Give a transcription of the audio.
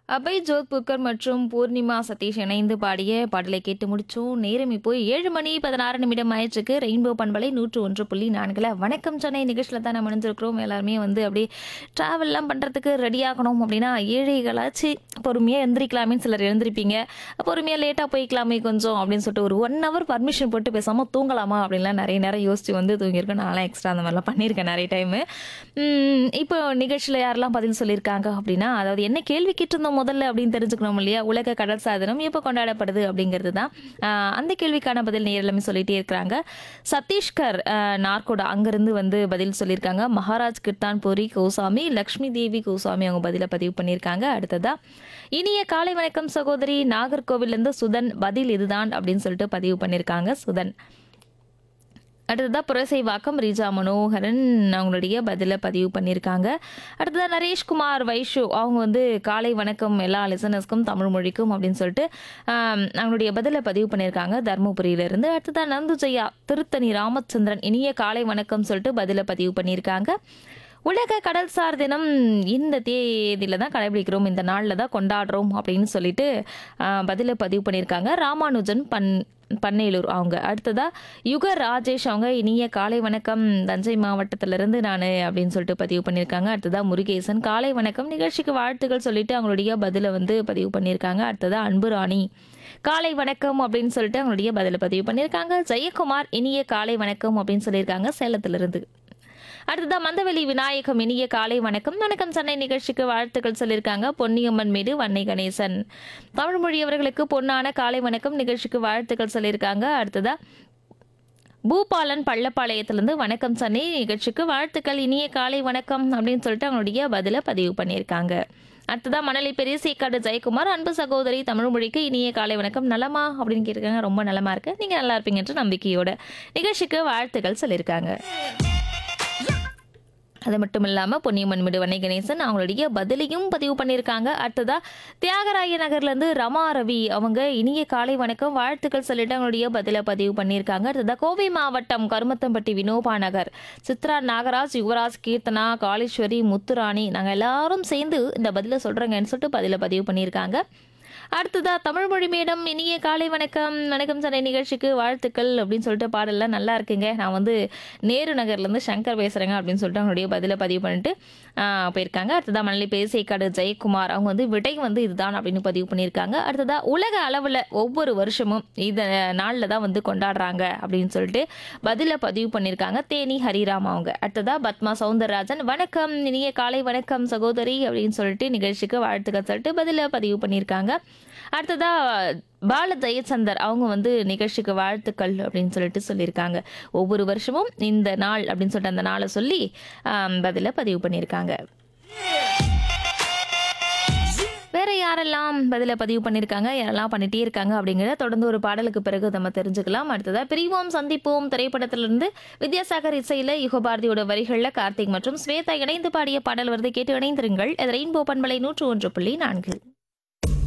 அபய் ஜோத்புக்கர் மற்றும் பூர்ணிமா சதீஷ் இணைந்து பாடிய பாடலை கேட்டு முடிச்சோம் நேரம் இப்போ ஏழு மணி பதினாறு நிமிடம் ஆயிடுச்சுக்கு ரெயின்போ பண்பலை நூற்று ஒன்று புள்ளி நான்குல வணக்கம் சென்னை நிகழ்ச்சியில் தான் நம்ம இணைஞ்சிருக்கிறோம் எல்லாருமே வந்து அப்படியே ட்ராவல்லாம் பண்ணுறதுக்கு ரெடி ஆகணும் அப்படின்னா ஏழைகளாச்சு பொறுமையாக எழுந்திரிக்கலாமேன்னு சிலர் எழுந்திருப்பீங்க பொறுமையாக லேட்டாக போய்க்கலாமே கொஞ்சம் அப்படின்னு சொல்லிட்டு ஒரு ஒன் ஹவர் பர்மிஷன் போட்டு பேசாமல் தூங்கலாமா அப்படின்லாம் நிறைய நேரம் யோசிச்சு வந்து தூங்கியிருக்கேன் நான்லாம் எக்ஸ்ட்ரா அந்த மாதிரிலாம் பண்ணியிருக்கேன் நிறைய டைமு இப்போ நிகழ்ச்சியில் யாரெல்லாம் பதில் சொல்லியிருக்காங்க அப்படின்னா அதாவது என்ன கேள்வி கேட்டிருந்தோம் முதல்ல அப்படின்னு தெரிஞ்சுக்கணும் இல்லையா உலக கடல் சாதனம் எப்போ கொண்டாடப்படுது அப்படிங்கிறது தான் ஆஹ் அந்த கேள்விக்கான பதில் நேர் எல்லாமே சொல்லிட்டே இருக்கிறாங்க சத்தீஸ்கர் ஆஹ் நார்கோடா அங்கேருந்து வந்து பதில் சொல்லியிருக்காங்க மகாராஜ் கிர்தான்பூரி கோசாமி லக்ஷ்மி தேவி கோசாமி அவங்க பதிலை பதிவு பண்ணியிருக்காங்க அடுத்ததா இனிய காலை வணக்கம் சகோதரி நாகர்கோவிலேருந்து சுதன் பதில் இதுதான் அப்படின்னு சொல்லிட்டு பதிவு பண்ணியிருக்காங்க சுதன் அடுத்ததாக புரசைவாக்கம் ரீஜா மனோகரன் அவங்களுடைய பதிலை பதிவு பண்ணியிருக்காங்க அடுத்ததாக நரேஷ்குமார் வைஷு அவங்க வந்து காலை வணக்கம் எல்லா லிசனர்ஸ்க்கும் தமிழ் மொழிக்கும் அப்படின்னு சொல்லிட்டு ஆம், அவங்களுடைய பதிலை பதிவு பண்ணியிருக்காங்க தருமபுரியிலிருந்து அடுத்ததாக நந்துஜெயா திருத்தணி ராமச்சந்திரன் இனிய காலை வணக்கம் சொல்லிட்டு பதிலை பதிவு பண்ணியிருக்காங்க உலக கடல்சார் தினம் இந்த தேதியில தான் கடைபிடிக்கிறோம் இந்த நாளில் தான் கொண்டாடுறோம் அப்படின்னு சொல்லிட்டு ஆஹ், பதிலை பதிவு பண்ணியிருக்காங்க ராமானுஜன் பன் பண்ணையலூர் அவங்க அடுத்ததா யுக ராஜேஷ் அவங்க இனிய காலை வணக்கம் தஞ்சை மாவட்டத்திலிருந்து நான் அப்படின்னு சொல்லிட்டு பதிவு பண்ணியிருக்காங்க அடுத்ததா முருகேசன் காலை வணக்கம் நிகழ்ச்சிக்கு வாழ்த்துக்கள் சொல்லிட்டு அவங்களுடைய பதிலை வந்து பதிவு பண்ணியிருக்காங்க அடுத்ததா அன்பு ராணி காலை வணக்கம் அப்படின்னு சொல்லிட்டு அவங்களுடைய பதிலை பதிவு பண்ணியிருக்காங்க ஜெயக்குமார் இனிய காலை வணக்கம் அப்படின்னு சொல்லியிருக்காங்க சேலத்திலிருந்து அடுத்ததா மந்தவெளி விநாயகம் இனிய காலை வணக்கம் வணக்கம் சென்னை நிகழ்ச்சிக்கு வாழ்த்துக்கள் சொல்லியிருக்காங்க பொன்னியம்மன் மீது வன்னை கணேசன் தமிழ் மொழியவர்களுக்கு பொன்னான காலை வணக்கம் நிகழ்ச்சிக்கு வாழ்த்துக்கள் சொல்லியிருக்காங்க அடுத்ததா பூபாலன் பள்ளப்பாளையத்திலிருந்து வணக்கம் சென்னை நிகழ்ச்சிக்கு வாழ்த்துக்கள் இனிய காலை வணக்கம் அப்படின்னு சொல்லிட்டு அவங்களுடைய பதிலை பதிவு பண்ணியிருக்காங்க அடுத்ததா மணலி பெரியசேக்காடு ஜெயக்குமார் அன்பு சகோதரி தமிழ் மொழிக்கு இனிய காலை வணக்கம் நலமா அப்படின்னு கேட்டிருக்காங்க ரொம்ப நலமா இருக்கு நீங்க நல்லா இருப்பீங்கன்ற நம்பிக்கையோட நிகழ்ச்சிக்கு வாழ்த்துக்கள் சொல்லியிருக்காங்க அது மட்டும் இல்லாமல் பொன்னியம்மன் மிடு வன்னை கணேசன் அவங்களுடைய பதிலையும் பதிவு பண்ணியிருக்காங்க அடுத்ததா தியாகராய நகர்லேருந்து ரமா ரவி அவங்க இனிய காலை வணக்கம் வாழ்த்துக்கள் சொல்லிட்டு அவங்களுடைய பதிலை பதிவு பண்ணியிருக்காங்க அடுத்ததா கோவை மாவட்டம் கருமத்தம்பட்டி வினோபா நகர் சித்ரா நாகராஜ் யுவராஜ் கீர்த்தனா காளீஸ்வரி முத்துராணி நாங்கள் எல்லாரும் சேர்ந்து இந்த பதிலை சொல்கிறோங்கன்னு சொல்லிட்டு பதிலை பதிவு பண்ணியிருக்காங்க அடுத்ததா தமிழ் மொழி மேடம் இனிய காலை வணக்கம் வணக்கம் சென்னை நிகழ்ச்சிக்கு வாழ்த்துக்கள் அப்படின்னு சொல்லிட்டு பாடல்லாம் நல்லா இருக்குங்க நான் வந்து நேரு நகர்லேருந்து சங்கர் பேசுகிறேங்க அப்படின்னு சொல்லிட்டு அவங்களுடைய பதிலை பதிவு பண்ணிட்டு ஆஹ், போயிருக்காங்க அடுத்ததா மணலி பேசியக்காடு ஜெயக்குமார் அவங்க வந்து விடை வந்து இதுதான் அப்படின்னு பதிவு பண்ணியிருக்காங்க அடுத்ததா உலக அளவில் ஒவ்வொரு வருஷமும் இந்த நாளில் தான் வந்து கொண்டாடுறாங்க அப்படின்னு சொல்லிட்டு பதிலை பதிவு பண்ணியிருக்காங்க தேனி ஹரிராம் அவங்க அடுத்ததா பத்மா சவுந்தரராஜன் வணக்கம் இனிய காலை வணக்கம் சகோதரி அப்படின்னு சொல்லிட்டு நிகழ்ச்சிக்கு வாழ்த்துக்கள் சொல்லிட்டு பதிலை பதிவு பண்ணியிருக்காங்க அடுத்ததா பால ஜெயச்சந்தர் அவங்க வந்து நிகழ்ச்சிக்கு வாழ்த்துக்கள் அப்படின்னு சொல்லிட்டு சொல்லியிருக்காங்க ஒவ்வொரு வருஷமும் இந்த நாள் அப்படின்னு சொல்லிட்டு அந்த நாளை சொல்லி ஆம், பதிலை பதிவு பண்ணியிருக்காங்க வேற யாரெல்லாம் பதில பதிவு பண்ணியிருக்காங்க யாரெல்லாம் பண்ணிட்டே இருக்காங்க அப்படிங்கிறத தொடர்ந்து ஒரு பாடலுக்கு பிறகு நம்ம தெரிஞ்சுக்கலாம் அடுத்ததா பிரிவோம் சந்திப்போம் திரைப்படத்திலிருந்து வித்யாசாகர் இசையில யுகபாரதியோட வரிகள்ல கார்த்திக் மற்றும் ஸ்வேதா இணைந்து பாடிய பாடல் வருது கேட்டு இணைந்திருங்கள் இது ரெயின்போ பண்பலை நூற்று ஒன்று புள்ளி நான்கு